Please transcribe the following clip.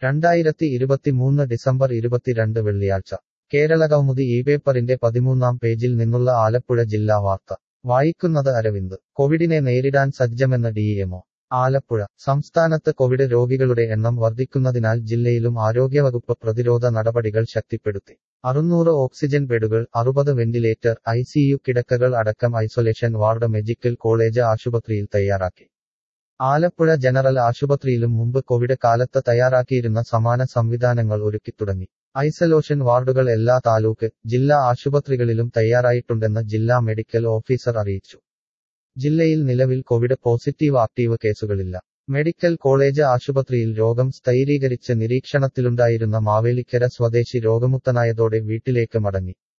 രണ്ടായിരത്തി ഇരുപത്തിമൂന്ന് ഡിസംബർ ഇരുപത്തിരണ്ട് വെള്ളിയാഴ്ച കേരളകൗമുദി ഈ പേപ്പറിന്റെ പതിമൂന്നാം പേജിൽ നിന്നുള്ള ആലപ്പുഴ ജില്ലാ വാർത്ത വായിക്കുന്നത് അരവിന്ദ് കോവിഡിനെ നേരിടാൻ സജ്ജമെന്ന് ഡിഎംഒ ആലപ്പുഴ സംസ്ഥാനത്ത് കോവിഡ് രോഗികളുടെ എണ്ണം വർദ്ധിക്കുന്നതിനാൽ ജില്ലയിലും ആരോഗ്യവകുപ്പ് പ്രതിരോധ നടപടികൾ ശക്തിപ്പെടുത്തി അറുന്നൂറ് ഓക്സിജൻ ബെഡുകൾ അറുപത് വെന്റിലേറ്റർ ഐസിയു കിടക്കകൾ അടക്കം ഐസൊലേഷൻ വാർഡ് മെഡിക്കൽ കോളേജ് ആശുപത്രിയിൽ തയ്യാറാക്കി ആലപ്പുഴ ജനറൽ ആശുപത്രിയിലും മുമ്പ് കോവിഡ് കാലത്ത് തയ്യാറാക്കിയിരുന്ന സമാന സംവിധാനങ്ങൾ ഒരുക്കിത്തുടങ്ങി ഐസൊലേഷൻ വാർഡുകൾ എല്ലാ താലൂക്ക് ജില്ലാ ആശുപത്രികളിലും തയ്യാറായിട്ടുണ്ടെന്ന് ജില്ലാ മെഡിക്കൽ ഓഫീസർ അറിയിച്ചു ജില്ലയിൽ നിലവിൽ കോവിഡ് പോസിറ്റീവ് ആക്റ്റീവ് കേസുകളില്ല മെഡിക്കൽ കോളേജ് ആശുപത്രിയിൽ രോഗം സ്ഥൈരീകരിച്ച് നിരീക്ഷണത്തിലുണ്ടായിരുന്ന മാവേലിക്കര സ്വദേശി രോഗമുക്തനായതോടെ വീട്ടിലേക്ക് മടങ്ങി